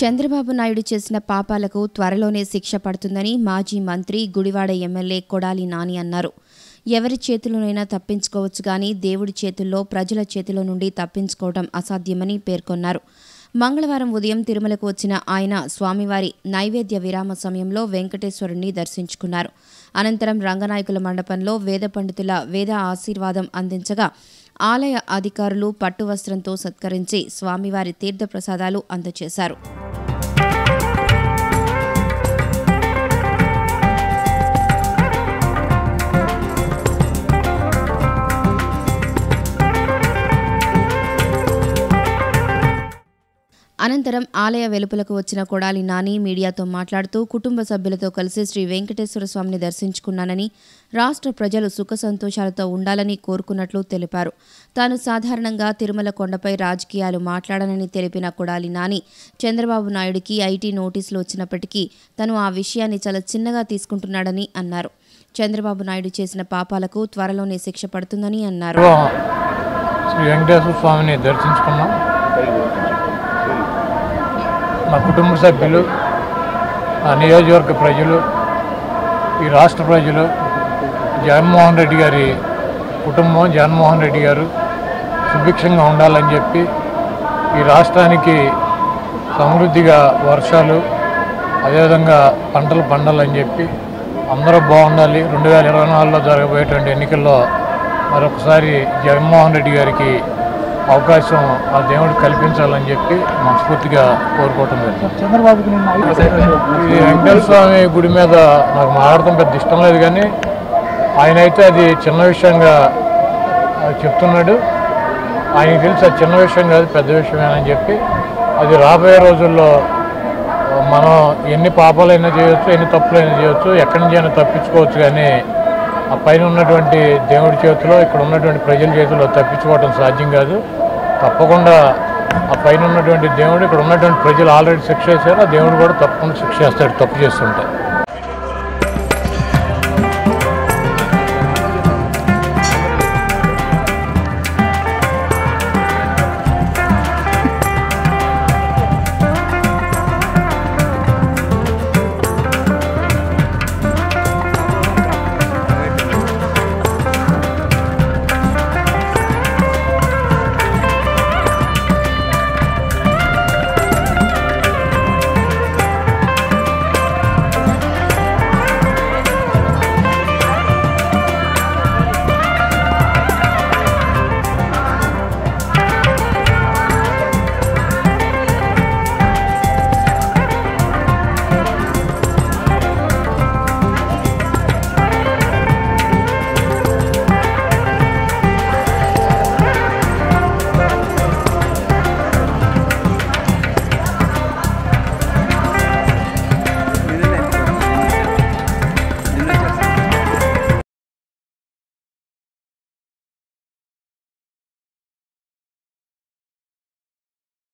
చంద్రబాబు నాయుడు చేసిన పాపాలకు త్వరలోనే శిక్ష పడుతుందని మాజీ మంత్రి గుడివాడ ఎమ్మెల్యే కొడాలి నాని అన్నారు ఎవరి చేతిలోనైనా తప్పించుకోవచ్చు కానీ దేవుడి చేతుల్లో ప్రజల చేతిలో నుండి తప్పించుకోవడం అసాధ్యమని పేర్కొన్నారు మంగళవారం ఉదయం తిరుమలకు వచ్చిన ఆయన స్వామివారి నైవేద్య విరామ సమయంలో వెంకటేశ్వరుణ్ణి దర్శించుకున్నారు అనంతరం రంగనాయకుల మండపంలో వేద పండితుల వేద ఆశీర్వాదం అందించగా ఆలయ అధికారులు పట్టు వస్త్రంతో సత్కరించి స్వామివారి తీర్థప్రసాదాలు అందజేశారు అనంతరం ఆలయ వెలుపలకు వచ్చిన కొడాలి నాని మీడియాతో మాట్లాడుతూ కుటుంబ సభ్యులతో కలిసి శ్రీ వెంకటేశ్వర స్వామిని దర్శించుకున్నానని రాష్ట్ర ప్రజలు సుఖ సంతోషాలతో ఉండాలని కోరుకున్నట్లు తెలిపారు తాను సాధారణంగా తిరుమల కొండపై రాజకీయాలు మాట్లాడనని తెలిపిన కొడాలి నాని చంద్రబాబు నాయుడికి ఐటీ నోటీసులు వచ్చినప్పటికీ తను ఆ విషయాన్ని చాలా చిన్నగా తీసుకుంటున్నాడని అన్నారు చంద్రబాబు నాయుడు చేసిన పాపాలకు త్వరలోనే శిక్ష పడుతుందని అన్నారు పూర్వం శ్రీ వెంకటేశ్వర స్వామిని దర్శించుకున్నాం మా కుటుంబ సభ్యులు ఆ నియోజకవర్గ ప్రజలు ఈ రాష్ట్ర ప్రజలు జగన్మోహన్ రెడ్డి గారి కుటుంబం జగన్మోహన్ రెడ్డి గారు సుభిక్షంగా ఉండాలని చెప్పి ఈ రాష్ట్రానికి సమృద్ధిగా వర్షాలు అదేవిధంగా పంటలు పండాలని చెప్పి అందరూ బాగుండాలి రెండు వేల ఇరవై నాలుగులో జరగబోయేటువంటి ఎన్నికల్లో మరొకసారి జగన్మోహన్ రెడ్డి గారికి అవకాశం ఆ దేవుడు కల్పించాలని చెప్పి మనస్ఫూర్తిగా కోరుకోవటం జరిగింది చంద్రబాబుకి నిన్న ఇది వెంకటేశ్వర స్వామి గుడి మీద నాకు మాట్లాడటం పెద్ద ఇష్టం లేదు కానీ ఆయన అయితే అది చిన్న విషయంగా ఆ, చెప్తున్నాడు ఆయనకి తెలిసి అది చిన్న విషయం కాదు పెద్ద విషయమేనని చెప్పి అది రాబోయే రోజుల్లో ఆ, మనం ఎన్ని పాపాలైనా చేయొచ్చు ఎన్ని తప్పులైనా చేయొచ్చు ఎక్కడి నుంచి అయినా తప్పించుకోవచ్చు కానీ ఆ పైన ఉన్నటువంటి దేవుడి చేతిలో ఇక్కడ ఉన్నటువంటి ప్రజల చేతిలో తప్పించుకోవడం సాధ్యం కాదు తప్పకుండా ఆ పైన ఉన్నటువంటి దేవుడు ఇక్కడ ఉన్నటువంటి ప్రజలు ఆల్రెడీ శిక్ష చేశారు ఆ దేవుడు కూడా తప్పకుండా శిక్ష చేస్తాడు తప్పు చేస్తుంటే